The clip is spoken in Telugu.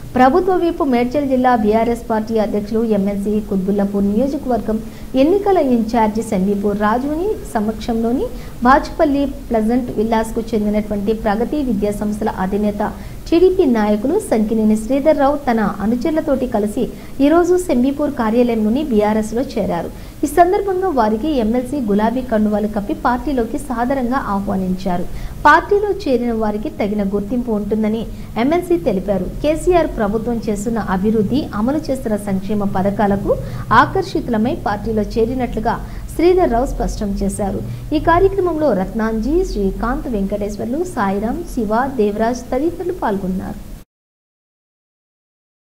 ప్రభుత్వ వైపు మేడ్చల్ జిల్లా బీఆర్ఎస్ పార్టీ అధ్యక్షులు ఎమ్మెల్సీ కుత్బుల్లాపూర్ నియోజకవర్గం ఎన్నికల ఇన్ఛార్జి సంబీపూర్ రాజుని సమక్షంలోని బాచుపల్లి ప్లజెంట్ విల్లాస్కు చెందినటువంటి ప్రగతి విద్యా సంస్థల అధినేత టీడీపీ నాయకులు సంకినేని శ్రీధర్ రావు తన అనుచరులతోటి కలిసి ఈరోజు సెంబీపూర్ కార్యాలయంలోని బీఆర్ఎస్ లో చేరారు ఈ సందర్భంగా వారికి ఎమ్మెల్సీ గులాబీ కండువాలు కప్పి పార్టీలోకి సాదరంగా ఆహ్వానించారు పార్టీలో చేరిన వారికి తగిన గుర్తింపు ఉంటుందని ఎమ్మెల్సీ తెలిపారు కేసీఆర్ ప్రభుత్వం చేస్తున్న అభివృద్ధి అమలు చేస్తున్న సంక్షేమ పథకాలకు ఆకర్షితులమై పార్టీలో చేరినట్లుగా శ్రీధర్ రావు స్పష్టం చేశారు ఈ కార్యక్రమంలో రత్నాంజీ శ్రీకాంత్ వెంకటేశ్వర్లు సాయిరాం శివ దేవరాజ్ తదితరులు పాల్గొన్నారు